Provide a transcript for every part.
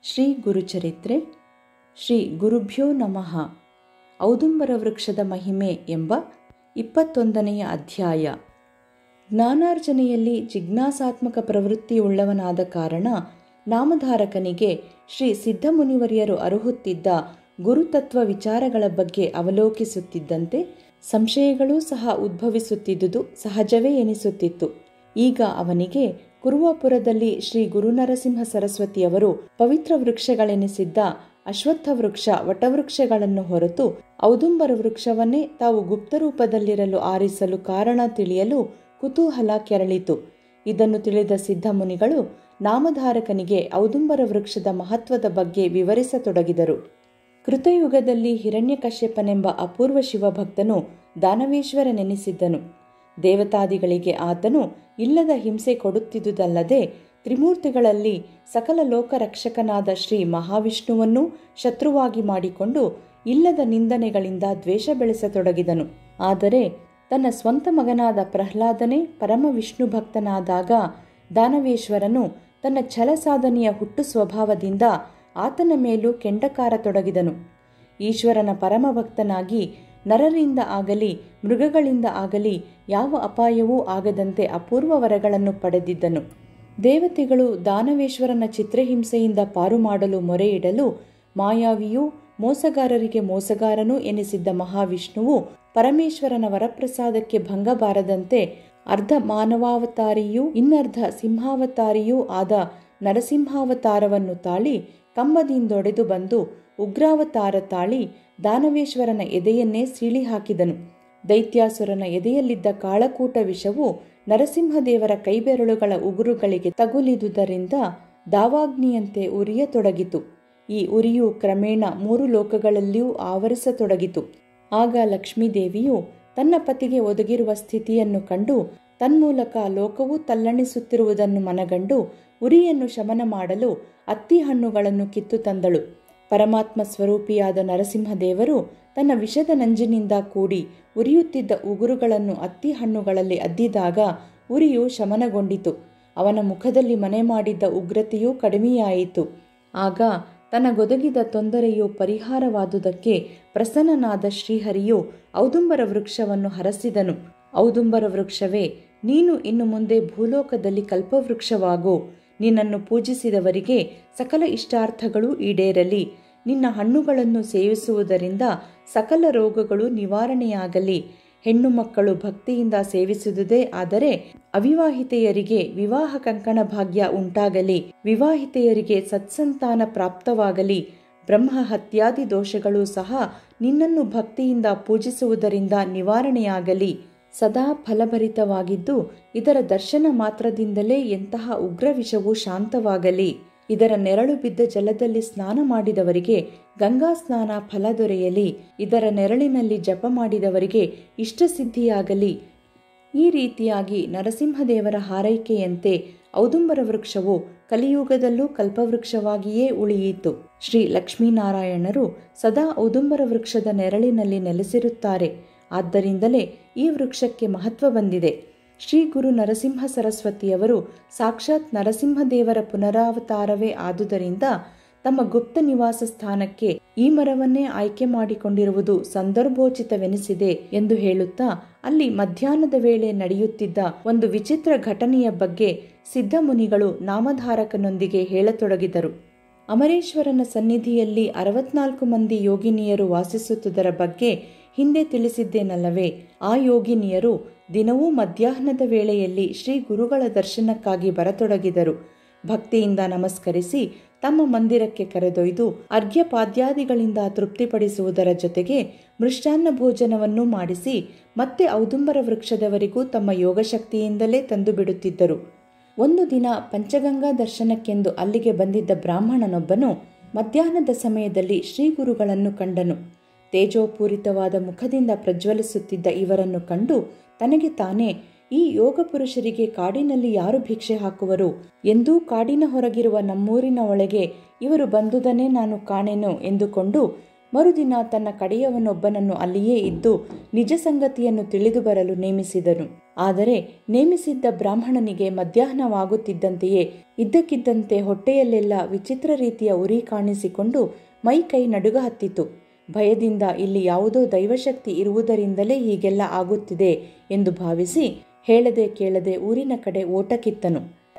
ಶ್ರೀ ಗುರುಚರಿತ್ರೆ ಶ್ರೀ ಗುರುಭ್ಯೋ ನಮಃ ಔದುಂಬರ ವೃಕ್ಷದ ಮಹಿಮೆ ಎಂಬ ಇಪ್ಪತ್ತೊಂದನೆಯ ಅಧ್ಯಾಯ ಜ್ಞಾನಾರ್ಜನೆಯಲ್ಲಿ ಜಿಜ್ಞಾಸಾತ್ಮಕ ಪ್ರವೃತ್ತಿಯುಳ್ಳವನಾದ ಕಾರಣ ನಾಮಧಾರಕನಿಗೆ ಶ್ರೀ ಸಿದ್ಧಮುನಿವರಿಯರು ಅರುಹುತ್ತಿದ್ದ ಗುರುತತ್ವ ವಿಚಾರಗಳ ಬಗ್ಗೆ ಅವಲೋಕಿಸುತ್ತಿದ್ದಂತೆ ಸಂಶಯಗಳೂ ಸಹ ಉದ್ಭವಿಸುತ್ತಿದ್ದುದು ಸಹಜವೇ ಎನಿಸುತ್ತಿತ್ತು ಈಗ ಅವನಿಗೆ ಕುರುವಾಪುರದಲ್ಲಿ ಶ್ರೀ ಗುರುನರಸಿಂಹ ಸರಸ್ವತಿಯವರು ಪವಿತ್ರ ವೃಕ್ಷಗಳೆನಿಸಿದ್ದ ಅಶ್ವತ್ಥ ವೃಕ್ಷ ವಟವೃಕ್ಷಗಳನ್ನು ಹೊರತು ಔದುಂಬರ ವೃಕ್ಷವನ್ನೇ ತಾವು ಗುಪ್ತರೂಪದಲ್ಲಿರಲು ಆರಿಸಲು ಕಾರಣ ತಿಳಿಯಲು ಕುತೂಹಲ ಕೆರಳಿತು ಇದನ್ನು ತಿಳಿದ ಸಿದ್ಧಮುನಿಗಳು ನಾಮಧಾರಕನಿಗೆ ಔದುಂಬರ ವೃಕ್ಷದ ಮಹತ್ವದ ಬಗ್ಗೆ ವಿವರಿಸತೊಡಗಿದರು ಕೃತಯುಗದಲ್ಲಿ ಹಿರಣ್ಯಕಶ್ಯಪನೆಂಬ ಅಪೂರ್ವ ಶಿವಭಕ್ತನು ದಾನವೇಶ್ವರನೆನಿಸಿದ್ದನು ದೇವತಾದಿಗಳಿಗೆ ಆತನು ಇಲ್ಲದ ಹಿಂಸೆ ಕೊಡುತ್ತಿದ್ದುದಲ್ಲದೆ ತ್ರಿಮೂರ್ತಿಗಳಲ್ಲಿ ಸಕಲ ಲೋಕರಕ್ಷಕನಾದ ಶ್ರೀ ಮಹಾವಿಷ್ಣುವನ್ನೂ ಶತ್ರುವಾಗಿ ಮಾಡಿಕೊಂಡು ಇಲ್ಲದ ನಿಂದನೆಗಳಿಂದ ದ್ವೇಷ ಬೆಳೆಸತೊಡಗಿದನು ಆದರೆ ತನ್ನ ಸ್ವಂತ ಮಗನಾದ ಪ್ರಹ್ಲಾದನೇ ಪರಮ ವಿಷ್ಣು ಭಕ್ತನಾದಾಗ ದಾನವೇಶ್ವರನು ತನ್ನ ಛಲ ಸಾಧನೆಯ ಹುಟ್ಟು ಸ್ವಭಾವದಿಂದ ಆತನ ಮೇಲೂ ಕೆಂಡಕಾರತೊಡಗಿದನು ಈಶ್ವರನ ಪರಮ ಭಕ್ತನಾಗಿ ನರರಿಂದ ಆಗಲಿ ಮೃಗಗಳಿಂದ ಆಗಲಿ ಯಾವ ಅಪಾಯವೂ ಆಗದಂತೆ ಅಪೂರ್ವ ವರಗಳನ್ನು ಪಡೆದಿದ್ದನು ದೇವತೆಗಳು ದಾನವೇಶ್ವರನ ಚಿತ್ರಹಿಂಸೆಯಿಂದ ಪಾರು ಮಾಡಲು ಮೊರೆಯಿಡಲು ಮಾಯಾವಿಯೂ ಮೋಸಗಾರರಿಗೆ ಮೋಸಗಾರನೂ ಎನಿಸಿದ್ದ ಮಹಾವಿಷ್ಣುವು ಪರಮೇಶ್ವರನ ವರಪ್ರಸಾದಕ್ಕೆ ಭಂಗ ಬಾರದಂತೆ ಅರ್ಧ ಮಾನವಾವತಾರಿಯೂ ಇನ್ನರ್ಧ ಸಿಂಹಾವತಾರಿಯೂ ಆದ ನರಸಿಂಹಾವತಾರವನ್ನು ತಾಳಿ ಕಂಬದಿಂದೊಡೆದು ಬಂದು ಉಗ್ರಾವತಾರ ತಾಳಿ ದಾನವೇಶ್ವರನ ಎದೆಯನ್ನೇ ಸೀಳಿ ಹಾಕಿದನು ದೈತ್ಯಾಸುರನ ಎದೆಯಲ್ಲಿದ್ದ ಕಾಳಕೂಟ ವಿಷವು ನರಸಿಂಹದೇವರ ಕೈಬೆರಳುಗಳ ಉಗುರುಗಳಿಗೆ ತಗುಲಿದುದರಿಂದ ದಾವಾಗ್ನಿಯಂತೆ ಉರಿಯತೊಡಗಿತು ಈ ಉರಿಯು ಕ್ರಮೇಣ ಮೂರು ಲೋಕಗಳಲ್ಲಿಯೂ ಆವರಿಸತೊಡಗಿತು ಆಗ ಲಕ್ಷ್ಮೀದೇವಿಯು ತನ್ನ ಪತಿಗೆ ಒದಗಿರುವ ಸ್ಥಿತಿಯನ್ನು ಕಂಡು ತನ್ಮೂಲಕ ಲೋಕವೂ ತಲ್ಲಣಿಸುತ್ತಿರುವುದನ್ನು ಮನಗಂಡು ಉರಿಯನ್ನು ಶಮನ ಮಾಡಲು ಅತ್ತಿ ಹಣ್ಣುಗಳನ್ನು ಕಿತ್ತು ತಂದಳು ಪರಮಾತ್ಮ ಸ್ವರೂಪಿಯಾದ ನರಸಿಂಹದೇವರು ತನ್ನ ವಿಷದ ನಂಜಿನಿಂದ ಕೂಡಿ ಉರಿಯುತ್ತಿದ್ದ ಉಗುರುಗಳನ್ನು ಅತ್ತಿ ಹಣ್ಣುಗಳಲ್ಲಿ ಅದ್ದಿದಾಗ ಉರಿಯು ಶಮನಗೊಂಡಿತು ಅವನ ಮುಖದಲ್ಲಿ ಮನೆ ಮಾಡಿದ್ದ ಉಗ್ರತೆಯೂ ಕಡಿಮೆಯಾಯಿತು ಆಗ ತನಗೊದಗಿದ ತೊಂದರೆಯು ಪರಿಹಾರವಾದುದಕ್ಕೆ ಪ್ರಸನ್ನನಾದ ಶ್ರೀಹರಿಯು ಔದುಂಬರ ವೃಕ್ಷವನ್ನು ಹರಸಿದನು ಔದುಂಬರ ವೃಕ್ಷವೇ ನೀನು ಇನ್ನು ಮುಂದೆ ಭೂಲೋಕದಲ್ಲಿ ಕಲ್ಪವೃಕ್ಷವಾಗು ನಿನ್ನನ್ನು ಪೂಜಿಸಿದವರಿಗೆ ಸಕಲ ಇಷ್ಟಾರ್ಥಗಳು ಈಡೇರಲಿ ನಿನ್ನ ಹಣ್ಣುಗಳನ್ನು ಸೇವಿಸುವುದರಿಂದ ಸಕಲ ರೋಗಗಳು ನಿವಾರಣೆಯಾಗಲಿ ಹೆಣ್ಣು ಮಕ್ಕಳು ಭಕ್ತಿಯಿಂದ ಸೇವಿಸುವುದೇ ಆದರೆ ಅವಿವಾಹಿತೆಯರಿಗೆ ವಿವಾಹ ಕಂಕಣ ಭಾಗ್ಯ ಉಂಟಾಗಲಿ ವಿವಾಹಿತೆಯರಿಗೆ ಸತ್ಸಂತಾನ ಪ್ರಾಪ್ತವಾಗಲಿ ಬ್ರಹ್ಮ ಹತ್ಯಾದಿ ದೋಷಗಳು ಸಹ ನಿನ್ನನ್ನು ಭಕ್ತಿಯಿಂದ ಪೂಜಿಸುವುದರಿಂದ ನಿವಾರಣೆಯಾಗಲಿ ಸದಾ ಫಲಭರಿತವಾಗಿದ್ದು ಇದರ ದರ್ಶನ ಮಾತ್ರದಿಂದಲೇ ಎಂತಹ ಉಗ್ರ ವಿಷವು ಶಾಂತವಾಗಲಿ ಇದರ ನೆರಳು ಬಿದ್ದ ಜಲದಲ್ಲಿ ಸ್ನಾನ ಮಾಡಿದವರಿಗೆ ಗಂಗಾ ಸ್ನಾನ ಫಲ ದೊರೆಯಲಿ ಇದರ ನೆರಳಿನಲ್ಲಿ ಜಪ ಮಾಡಿದವರಿಗೆ ಇಷ್ಟಸಿದ್ಧಿಯಾಗಲಿ ಈ ರೀತಿಯಾಗಿ ನರಸಿಂಹದೇವರ ಹಾರೈಕೆಯಂತೆ ಔದುಂಬರ ವೃಕ್ಷವು ಕಲಿಯುಗದಲ್ಲೂ ಕಲ್ಪವೃಕ್ಷವಾಗಿಯೇ ಉಳಿಯಿತು ಶ್ರೀ ಲಕ್ಷ್ಮೀನಾರಾಯಣರು ಸದಾ ಔದುಂಬರ ವೃಕ್ಷದ ನೆರಳಿನಲ್ಲಿ ನೆಲೆಸಿರುತ್ತಾರೆ ಆದ್ದರಿಂದಲೇ ಈ ವೃಕ್ಷಕ್ಕೆ ಮಹತ್ವ ಬಂದಿದೆ ಶ್ರೀ ಗುರು ನರಸಿಂಹ ಸರಸ್ವತಿಯವರು ಸಾಕ್ಷಾತ್ ನರಸಿಂಹದೇವರ ಪುನರಾವತಾರವೇ ಆದುದರಿಂದ ತಮ್ಮ ಗುಪ್ತ ನಿವಾಸ ಸ್ಥಾನಕ್ಕೆ ಈ ಮರವನ್ನೇ ಆಯ್ಕೆ ಮಾಡಿಕೊಂಡಿರುವುದು ಸಂದರ್ಭೋಚಿತವೆನಿಸಿದೆ ಎಂದು ಹೇಳುತ್ತಾ ಅಲ್ಲಿ ಮಧ್ಯಾಹ್ನದ ವೇಳೆ ನಡೆಯುತ್ತಿದ್ದ ಒಂದು ವಿಚಿತ್ರ ಘಟನೆಯ ಬಗ್ಗೆ ಸಿದ್ಧಮುನಿಗಳು ನಾಮಧಾರಕನೊಂದಿಗೆ ಹೇಳತೊಡಗಿದರು ಅಮರೇಶ್ವರನ ಸನ್ನಿಧಿಯಲ್ಲಿ ಅರವತ್ನಾಲ್ಕು ಮಂದಿ ಯೋಗಿನಿಯರು ವಾಸಿಸುತ್ತದರ ಬಗ್ಗೆ ಹಿಂದೆ ತಿಳಿಸಿದ್ದೇನಲ್ಲವೇ ಆ ಯೋಗಿನಿಯರು ದಿನವೂ ಮಧ್ಯಾಹ್ನದ ವೇಳೆಯಲ್ಲಿ ಶ್ರೀ ಗುರುಗಳ ದರ್ಶನಕ್ಕಾಗಿ ಬರತೊಡಗಿದರು ಭಕ್ತಿಯಿಂದ ನಮಸ್ಕರಿಸಿ ತಮ್ಮ ಮಂದಿರಕ್ಕೆ ಕರೆದೊಯ್ದು ಅರ್ಘ್ಯಪಾದ್ಯಾದಿಗಳಿಂದ ತೃಪ್ತಿಪಡಿಸುವುದರ ಜೊತೆಗೆ ಮೃಷ್ಟಾನ್ನ ಭೋಜನವನ್ನು ಮಾಡಿಸಿ ಮತ್ತೆ ಔದುಂಬರ ವೃಕ್ಷದವರಿಗೂ ತಮ್ಮ ಯೋಗಶಕ್ತಿಯಿಂದಲೇ ತಂದು ಬಿಡುತ್ತಿದ್ದರು ಒಂದು ದಿನ ಪಂಚಗಂಗಾ ದರ್ಶನಕ್ಕೆಂದು ಅಲ್ಲಿಗೆ ಬಂದಿದ್ದ ಬ್ರಾಹ್ಮಣನೊಬ್ಬನು ಮಧ್ಯಾಹ್ನದ ಸಮಯದಲ್ಲಿ ಶ್ರೀ ಗುರುಗಳನ್ನು ಕಂಡನು ತೇಜೋಪೂರಿತವಾದ ಮುಖದಿಂದ ಪ್ರಜ್ವಲಿಸುತ್ತಿದ್ದ ಇವರನ್ನು ಕಂಡು ತನಗೆ ತಾನೇ ಈ ಯೋಗ ಪುರುಷರಿಗೆ ಕಾಡಿನಲ್ಲಿ ಯಾರು ಭಿಕ್ಷೆ ಹಾಕುವರು ಎಂದೂ ಕಾಡಿನ ಹೊರಗಿರುವ ನಮ್ಮೂರಿನ ಒಳಗೆ ಇವರು ಬಂದುದನ್ನೇ ನಾನು ಕಾಣೆನು ಎಂದುಕೊಂಡು ಮರುದಿನ ತನ್ನ ಕಡೆಯವನೊಬ್ಬನನ್ನು ಅಲ್ಲಿಯೇ ಇದ್ದು ನಿಜ ಸಂಗತಿಯನ್ನು ತಿಳಿದು ಬರಲು ನೇಮಿಸಿದನು ಆದರೆ ನೇಮಿಸಿದ್ದ ಬ್ರಾಹ್ಮಣನಿಗೆ ಮಧ್ಯಾಹ್ನವಾಗುತ್ತಿದ್ದಂತೆಯೇ ಇದ್ದಕ್ಕಿದ್ದಂತೆ ಹೊಟ್ಟೆಯಲ್ಲೆಲ್ಲ ವಿಚಿತ್ರ ರೀತಿಯ ಉರಿ ಕಾಣಿಸಿಕೊಂಡು ಮೈ ಕೈ ನಡುಗ ಹತ್ತಿತು ಭಯದಿಂದ ಇಲ್ಲಿ ಯಾವುದೋ ದೈವಶಕ್ತಿ ಇರುವುದರಿಂದಲೇ ಹೀಗೆಲ್ಲ ಆಗುತ್ತಿದೆ ಎಂದು ಭಾವಿಸಿ ಹೇಳದೆ ಕೇಳದೆ ಊರಿನ ಕಡೆ ಓಟಕ್ಕಿತ್ತನು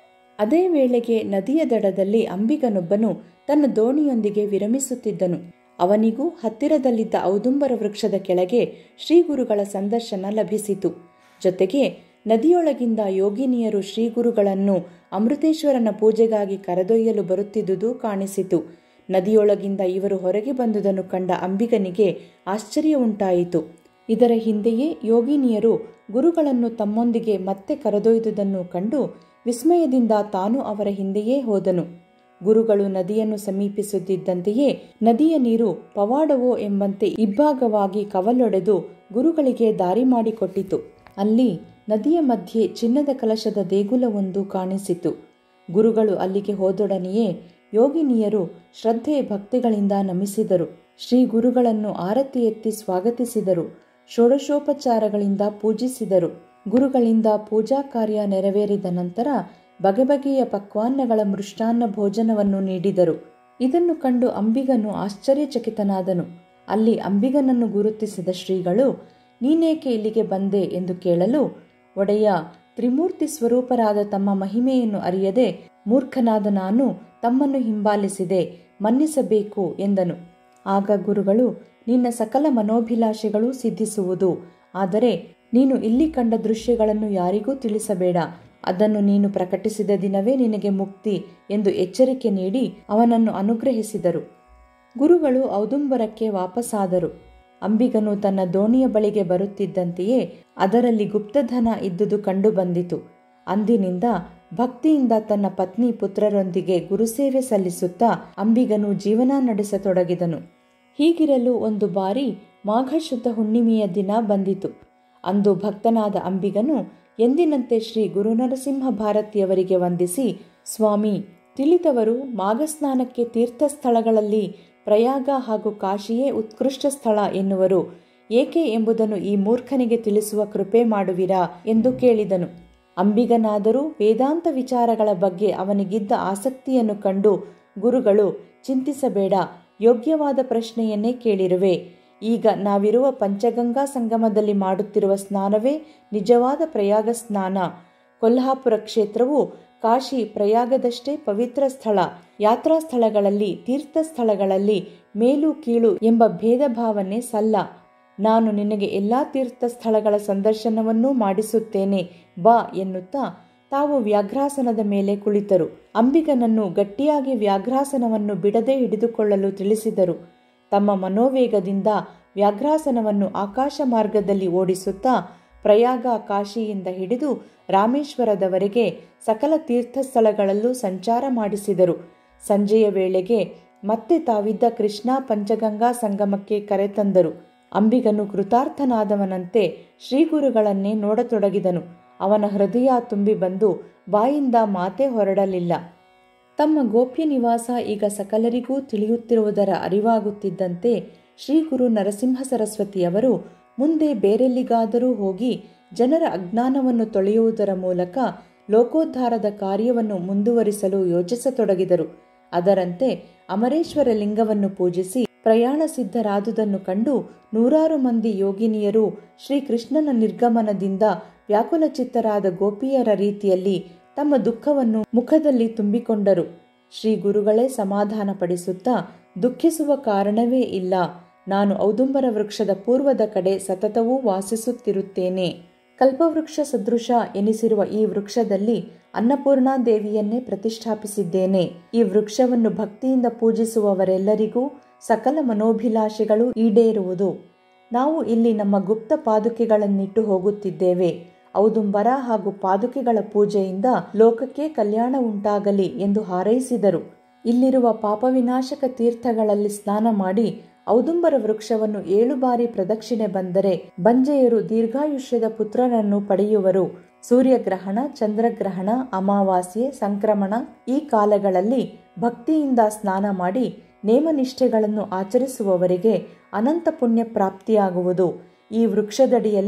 ಅದೇ ವೇಳೆಗೆ ನದಿಯ ದಡದಲ್ಲಿ ಅಂಬಿಗನೊಬ್ಬನು ತನ್ನ ದೋಣಿಯೊಂದಿಗೆ ವಿರಮಿಸುತ್ತಿದ್ದನು ಅವನಿಗೂ ಹತ್ತಿರದಲ್ಲಿದ್ದ ಔದುಂಬರ ವೃಕ್ಷದ ಕೆಳಗೆ ಶ್ರೀಗುರುಗಳ ಸಂದರ್ಶನ ಲಭಿಸಿತು ಜೊತೆಗೆ ನದಿಯೊಳಗಿಂದ ಯೋಗಿನಿಯರು ಶ್ರೀಗುರುಗಳನ್ನು ಅಮೃತೇಶ್ವರನ ಪೂಜೆಗಾಗಿ ಕರೆದೊಯ್ಯಲು ಬರುತ್ತಿದ್ದುದು ಕಾಣಿಸಿತು ನದಿಯೊಳಗಿಂದ ಇವರು ಹೊರಗೆ ಬಂದುದನ್ನು ಕಂಡ ಅಂಬಿಗನಿಗೆ ಆಶ್ಚರ್ಯ ಉಂಟಾಯಿತು ಇದರ ಹಿಂದೆಯೇ ಯೋಗಿನಿಯರು ಗುರುಗಳನ್ನು ತಮ್ಮೊಂದಿಗೆ ಮತ್ತೆ ಕರೆದೊಯ್ದುದನ್ನು ಕಂಡು ವಿಸ್ಮಯದಿಂದ ತಾನು ಅವರ ಹಿಂದೆಯೇ ಹೋದನು ಗುರುಗಳು ನದಿಯನ್ನು ಸಮೀಪಿಸುತ್ತಿದ್ದಂತೆಯೇ ನದಿಯ ನೀರು ಪವಾಡವೋ ಎಂಬಂತೆ ಇಬ್ಬಾಗವಾಗಿ ಕವಲೊಡೆದು ಗುರುಗಳಿಗೆ ದಾರಿ ಮಾಡಿಕೊಟ್ಟಿತು ಅಲ್ಲಿ ನದಿಯ ಮಧ್ಯೆ ಚಿನ್ನದ ಕಲಶದ ದೇಗುಲವೊಂದು ಕಾಣಿಸಿತು ಗುರುಗಳು ಅಲ್ಲಿಗೆ ಹೋದೊಡನೆಯೇ ಯೋಗಿನಿಯರು ಶ್ರದ್ಧೆ ಭಕ್ತಿಗಳಿಂದ ನಮಿಸಿದರು ಶ್ರೀ ಗುರುಗಳನ್ನು ಆರತಿ ಎತ್ತಿ ಸ್ವಾಗತಿಸಿದರು ಷೋಡಶೋಪಚಾರಗಳಿಂದ ಪೂಜಿಸಿದರು ಗುರುಗಳಿಂದ ಪೂಜಾ ಕಾರ್ಯ ನೆರವೇರಿದ ನಂತರ ಬಗೆ ಬಗೆಯ ಪಕ್ವಾನ್ನಗಳ ಮೃಷ್ಟಾನ್ನ ಭೋಜನವನ್ನು ನೀಡಿದರು ಇದನ್ನು ಕಂಡು ಅಂಬಿಗನು ಆಶ್ಚರ್ಯಚಕಿತನಾದನು ಅಲ್ಲಿ ಅಂಬಿಗನನ್ನು ಗುರುತಿಸಿದ ಶ್ರೀಗಳು ನೀನೇಕೆ ಇಲ್ಲಿಗೆ ಬಂದೆ ಎಂದು ಕೇಳಲು ಒಡೆಯ ತ್ರಿಮೂರ್ತಿ ಸ್ವರೂಪರಾದ ತಮ್ಮ ಮಹಿಮೆಯನ್ನು ಅರಿಯದೆ ಮೂರ್ಖನಾದ ನಾನು ತಮ್ಮನ್ನು ಹಿಂಬಾಲಿಸಿದೆ ಮನ್ನಿಸಬೇಕು ಎಂದನು ಆಗ ಗುರುಗಳು ನಿನ್ನ ಸಕಲ ಮನೋಭಿಲಾಷೆಗಳು ಸಿದ್ಧಿಸುವುದು ಆದರೆ ನೀನು ಇಲ್ಲಿ ಕಂಡ ದೃಶ್ಯಗಳನ್ನು ಯಾರಿಗೂ ತಿಳಿಸಬೇಡ ಅದನ್ನು ನೀನು ಪ್ರಕಟಿಸಿದ ದಿನವೇ ನಿನಗೆ ಮುಕ್ತಿ ಎಂದು ಎಚ್ಚರಿಕೆ ನೀಡಿ ಅವನನ್ನು ಅನುಗ್ರಹಿಸಿದರು ಗುರುಗಳು ಔದುಂಬರಕ್ಕೆ ವಾಪಸ್ಸಾದರು ಅಂಬಿಗನು ತನ್ನ ದೋಣಿಯ ಬಳಿಗೆ ಬರುತ್ತಿದ್ದಂತೆಯೇ ಅದರಲ್ಲಿ ಗುಪ್ತಧನ ಇದ್ದುದು ಕಂಡುಬಂದಿತು ಅಂದಿನಿಂದ ಭಕ್ತಿಯಿಂದ ತನ್ನ ಪತ್ನಿ ಪುತ್ರರೊಂದಿಗೆ ಗುರುಸೇವೆ ಸಲ್ಲಿಸುತ್ತಾ ಅಂಬಿಗನು ಜೀವನ ನಡೆಸತೊಡಗಿದನು ಹೀಗಿರಲು ಒಂದು ಬಾರಿ ಮಾಘ ಶುದ್ಧ ಹುಣ್ಣಿಮೆಯ ದಿನ ಬಂದಿತು ಅಂದು ಭಕ್ತನಾದ ಅಂಬಿಗನು ಎಂದಿನಂತೆ ಶ್ರೀ ಗುರುನರಸಿಂಹ ಭಾರತಿಯವರಿಗೆ ವಂದಿಸಿ ಸ್ವಾಮಿ ತಿಳಿದವರು ಮಾಘಸ್ನಾನಕ್ಕೆ ತೀರ್ಥ ಸ್ಥಳಗಳಲ್ಲಿ ಪ್ರಯಾಗ ಹಾಗೂ ಕಾಶಿಯೇ ಉತ್ಕೃಷ್ಟ ಸ್ಥಳ ಎನ್ನುವರು ಏಕೆ ಎಂಬುದನ್ನು ಈ ಮೂರ್ಖನಿಗೆ ತಿಳಿಸುವ ಕೃಪೆ ಮಾಡುವಿರಾ ಎಂದು ಕೇಳಿದನು ಅಂಬಿಗನಾದರೂ ವೇದಾಂತ ವಿಚಾರಗಳ ಬಗ್ಗೆ ಅವನಿಗಿದ್ದ ಆಸಕ್ತಿಯನ್ನು ಕಂಡು ಗುರುಗಳು ಚಿಂತಿಸಬೇಡ ಯೋಗ್ಯವಾದ ಪ್ರಶ್ನೆಯನ್ನೇ ಕೇಳಿರುವೆ ಈಗ ನಾವಿರುವ ಪಂಚಗಂಗಾ ಸಂಗಮದಲ್ಲಿ ಮಾಡುತ್ತಿರುವ ಸ್ನಾನವೇ ನಿಜವಾದ ಪ್ರಯಾಗ ಸ್ನಾನ ಕೊಲ್ಹಾಪುರ ಕ್ಷೇತ್ರವು ಕಾಶಿ ಪ್ರಯಾಗದಷ್ಟೇ ಪವಿತ್ರ ಸ್ಥಳ ಯಾತ್ರಾ ಸ್ಥಳಗಳಲ್ಲಿ ತೀರ್ಥ ಸ್ಥಳಗಳಲ್ಲಿ ಮೇಲು ಕೀಳು ಎಂಬ ಭೇದ ಭಾವನೆ ಸಲ್ಲ ನಾನು ನಿನಗೆ ಎಲ್ಲಾ ತೀರ್ಥ ಸ್ಥಳಗಳ ಸಂದರ್ಶನವನ್ನೂ ಮಾಡಿಸುತ್ತೇನೆ ಬಾ ಎನ್ನುತ್ತಾ ತಾವು ವ್ಯಾಘ್ರಾಸನದ ಮೇಲೆ ಕುಳಿತರು ಅಂಬಿಗನನ್ನು ಗಟ್ಟಿಯಾಗಿ ವ್ಯಾಘ್ರಾಸನವನ್ನು ಬಿಡದೆ ಹಿಡಿದುಕೊಳ್ಳಲು ತಿಳಿಸಿದರು ತಮ್ಮ ಮನೋವೇಗದಿಂದ ವ್ಯಾಘ್ರಾಸನವನ್ನು ಆಕಾಶ ಮಾರ್ಗದಲ್ಲಿ ಓಡಿಸುತ್ತಾ ಪ್ರಯಾಗ ಕಾಶಿಯಿಂದ ಹಿಡಿದು ರಾಮೇಶ್ವರದವರೆಗೆ ಸಕಲ ತೀರ್ಥ ಸ್ಥಳಗಳಲ್ಲೂ ಸಂಚಾರ ಮಾಡಿಸಿದರು ಸಂಜೆಯ ವೇಳೆಗೆ ಮತ್ತೆ ತಾವಿದ್ದ ಕೃಷ್ಣಾ ಪಂಚಗಂಗಾ ಸಂಗಮಕ್ಕೆ ಕರೆತಂದರು ಅಂಬಿಗನು ಕೃತಾರ್ಥನಾದವನಂತೆ ಶ್ರೀಗುರುಗಳನ್ನೇ ನೋಡತೊಡಗಿದನು ಅವನ ಹೃದಯ ತುಂಬಿ ಬಂದು ಬಾಯಿಂದ ಮಾತೆ ಹೊರಡಲಿಲ್ಲ ತಮ್ಮ ಗೋಪ್ಯ ನಿವಾಸ ಈಗ ಸಕಲರಿಗೂ ತಿಳಿಯುತ್ತಿರುವುದರ ಅರಿವಾಗುತ್ತಿದ್ದಂತೆ ಶ್ರೀ ಗುರು ನರಸಿಂಹ ಸರಸ್ವತಿಯವರು ಮುಂದೆ ಬೇರೆಲ್ಲಿಗಾದರೂ ಹೋಗಿ ಜನರ ಅಜ್ಞಾನವನ್ನು ತೊಳೆಯುವುದರ ಮೂಲಕ ಲೋಕೋದ್ಧಾರದ ಕಾರ್ಯವನ್ನು ಮುಂದುವರಿಸಲು ಯೋಚಿಸತೊಡಗಿದರು ಅದರಂತೆ ಅಮರೇಶ್ವರ ಲಿಂಗವನ್ನು ಪೂಜಿಸಿ ಪ್ರಯಾಣ ಸಿದ್ಧರಾದುದನ್ನು ಕಂಡು ನೂರಾರು ಮಂದಿ ಯೋಗಿನಿಯರು ಶ್ರೀಕೃಷ್ಣನ ನಿರ್ಗಮನದಿಂದ ವ್ಯಾಕುಲಚಿತ್ತರಾದ ಗೋಪಿಯರ ರೀತಿಯಲ್ಲಿ ತಮ್ಮ ದುಃಖವನ್ನು ಮುಖದಲ್ಲಿ ತುಂಬಿಕೊಂಡರು ಶ್ರೀ ಗುರುಗಳೇ ಸಮಾಧಾನಪಡಿಸುತ್ತಾ ದುಃಖಿಸುವ ಕಾರಣವೇ ಇಲ್ಲ ನಾನು ಔದುಂಬರ ವೃಕ್ಷದ ಪೂರ್ವದ ಕಡೆ ಸತತವೂ ವಾಸಿಸುತ್ತಿರುತ್ತೇನೆ ಕಲ್ಪವೃಕ್ಷ ಸದೃಶ ಎನಿಸಿರುವ ಈ ವೃಕ್ಷದಲ್ಲಿ ಅನ್ನಪೂರ್ಣಾ ದೇವಿಯನ್ನೇ ಪ್ರತಿಷ್ಠಾಪಿಸಿದ್ದೇನೆ ಈ ವೃಕ್ಷವನ್ನು ಭಕ್ತಿಯಿಂದ ಪೂಜಿಸುವವರೆಲ್ಲರಿಗೂ ಸಕಲ ಮನೋಭಿಲಾಷೆಗಳು ಈಡೇರುವುದು ನಾವು ಇಲ್ಲಿ ನಮ್ಮ ಗುಪ್ತ ಪಾದುಕೆಗಳನ್ನಿಟ್ಟು ಹೋಗುತ್ತಿದ್ದೇವೆ ಔದುಂಬರ ಹಾಗೂ ಪಾದುಕೆಗಳ ಪೂಜೆಯಿಂದ ಲೋಕಕ್ಕೆ ಕಲ್ಯಾಣ ಉಂಟಾಗಲಿ ಎಂದು ಹಾರೈಸಿದರು ಇಲ್ಲಿರುವ ಪಾಪವಿನಾಶಕ ತೀರ್ಥಗಳಲ್ಲಿ ಸ್ನಾನ ಮಾಡಿ ಔದುಂಬರ ವೃಕ್ಷವನ್ನು ಏಳು ಬಾರಿ ಪ್ರದಕ್ಷಿಣೆ ಬಂದರೆ ಬಂಜೆಯರು ದೀರ್ಘಾಯುಷ್ಯದ ಪುತ್ರರನ್ನು ಪಡೆಯುವರು ಸೂರ್ಯಗ್ರಹಣ ಚಂದ್ರಗ್ರಹಣ ಅಮಾವಾಸ್ಯೆ ಸಂಕ್ರಮಣ ಈ ಕಾಲಗಳಲ್ಲಿ ಭಕ್ತಿಯಿಂದ ಸ್ನಾನ ಮಾಡಿ ನೇಮನಿಷ್ಠೆಗಳನ್ನು ಆಚರಿಸುವವರಿಗೆ ಅನಂತ ಪುಣ್ಯ ಪ್ರಾಪ್ತಿಯಾಗುವುದು ಈ ವೃಕ್ಷದಡಿಯಲ್ಲಿ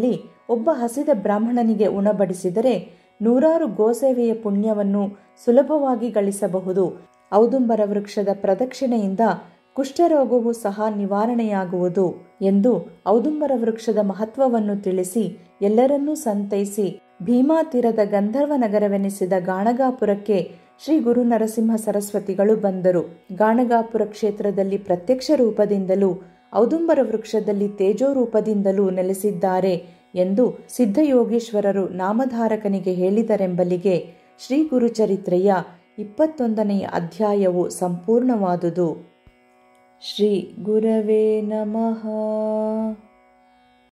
ಒಬ್ಬ ಹಸಿದ ಬ್ರಾಹ್ಮಣನಿಗೆ ಉಣಬಡಿಸಿದರೆ ನೂರಾರು ಗೋಸೇವೆಯ ಪುಣ್ಯವನ್ನು ಸುಲಭವಾಗಿ ಗಳಿಸಬಹುದು ಔದುಂಬರ ವೃಕ್ಷದ ಪ್ರದಕ್ಷಿಣೆಯಿಂದ ಕುಷ್ಠರೋಗವು ಸಹ ನಿವಾರಣೆಯಾಗುವುದು ಎಂದು ಔದುಂಬರ ವೃಕ್ಷದ ಮಹತ್ವವನ್ನು ತಿಳಿಸಿ ಎಲ್ಲರನ್ನೂ ಸಂತೈಸಿ ಭೀಮಾ ತೀರದ ಗಂಧರ್ವ ನಗರವೆನಿಸಿದ ಗಾಣಗಾಪುರಕ್ಕೆ ಶ್ರೀ ಗುರು ನರಸಿಂಹ ಸರಸ್ವತಿಗಳು ಬಂದರು ಗಾಣಗಾಪುರ ಕ್ಷೇತ್ರದಲ್ಲಿ ಪ್ರತ್ಯಕ್ಷ ರೂಪದಿಂದಲೂ ಔದುಂಬರ ವೃಕ್ಷದಲ್ಲಿ ತೇಜೋ ರೂಪದಿಂದಲೂ ನೆಲೆಸಿದ್ದಾರೆ ಎಂದು ಸಿದ್ಧಯೋಗೀಶ್ವರರು ನಾಮಧಾರಕನಿಗೆ ಹೇಳಿದರೆಂಬಲಿಗೆ ಶ್ರೀ ಗುರುಚರಿತ್ರೆಯ ಇಪ್ಪತ್ತೊಂದನೆಯ ಅಧ್ಯಾಯವು ಸಂಪೂರ್ಣವಾದುದು ಶ್ರೀ ಗುರವೇ ನಮಃ